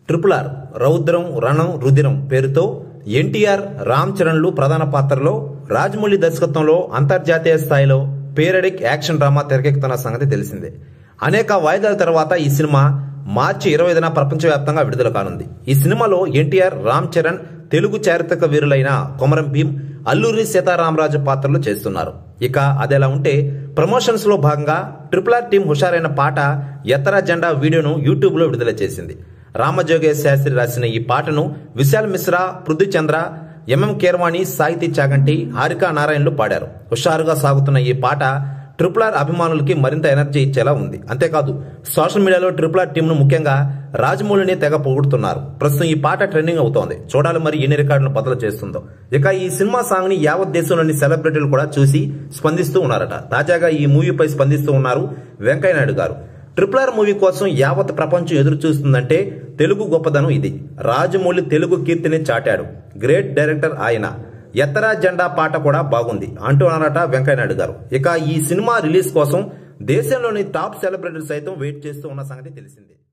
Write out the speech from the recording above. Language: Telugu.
ట్రిపుల్ ఆర్ రౌద్రం రణం రుధిరం పేరుతో ఎన్టీఆర్ రామ్ చరణ్లు ప్రధాన పాత్రలో రాజమౌళి దర్శకత్వంలో అంతర్జాతీయ స్థాయిలో పేరడిక్ యాక్షన్ డ్రామా తెరకెక్కుతున్న సంగతి తెలిసిందే అనేక వాయిదాల తర్వాత ఈ సినిమా మార్చి ఇరవై ఐదున ప్రపంచవ్యాప్తంగా విడుదల కానుంది ఈ సినిమాలో ఎన్టీఆర్ రామ్ చరణ్ తెలుగు చారిత్రక వీరులైన కొమరం భీం అల్లూరి సీతారామరాజు పాత్రలు చేస్తున్నారు ఇక అదెలా ఉంటే ప్రమోషన్స్ లో భాగంగా ట్రిపుల్ ఆర్ టీం హుషారైన పాట ఎత్తర జెండా వీడియోను యూట్యూబ్ లో విడుదల చేసింది రామజోగేశ్ శాస్త్రి రాసిన ఈ పాటను విశాల్ మిశ్రా పృథ్వీచంద్ర ఎంఎం కీర్వాణి సాహితీ చాగంటి హారికా నారాయణలు పాడారు హుషారుగా సాగుతున్న ఈ పాట ట్రిపుల్ ఆర్ అభిమానులకి మరింత ఎనర్జీ ఇచ్చేలా ఉంది అంతేకాదు సోషల్ మీడియాలో ట్రిపుల్ ఆర్ టీంను ముఖ్యంగా రాజమౌళిని తెగ పొగుడుతున్నారు ప్రస్తుతం ఈ పాట ట్రెండింగ్ అవుతోంది చూడాలి మరి ఎన్ని రికార్డులను బదులు చేస్తుందో ఇక ఈ సినిమా సాంగ్ ని యావత్ దేశంలోని సెలబ్రిటీలు కూడా చూసి స్పందిస్తూ ఉన్నారట తాజాగా ఈ మూవీపై స్పందిస్తూ ఉన్నారు వెంకయ్యనాయుడు గారు ట్రిపుల్ ఆర్ మూవీ కోసం యావత్ ప్రపంచం ఎదురు చూస్తుందంటే తెలుగు గొప్పదనం ఇది రాజమౌళి తెలుగు కీర్తిని చాటాడు గ్రేట్ డైరెక్టర్ ఆయన ఎత్తరా జెండా పాట కూడా బాగుంది అంటూ అన్నారట వెంకయ్యనాయుడు గారు ఇక ఈ సినిమా రిలీజ్ కోసం దేశంలోని టాప్ సెలబ్రిటీలు సైతం వెయిట్ చేస్తూ ఉన్న సంగతి తెలిసిందే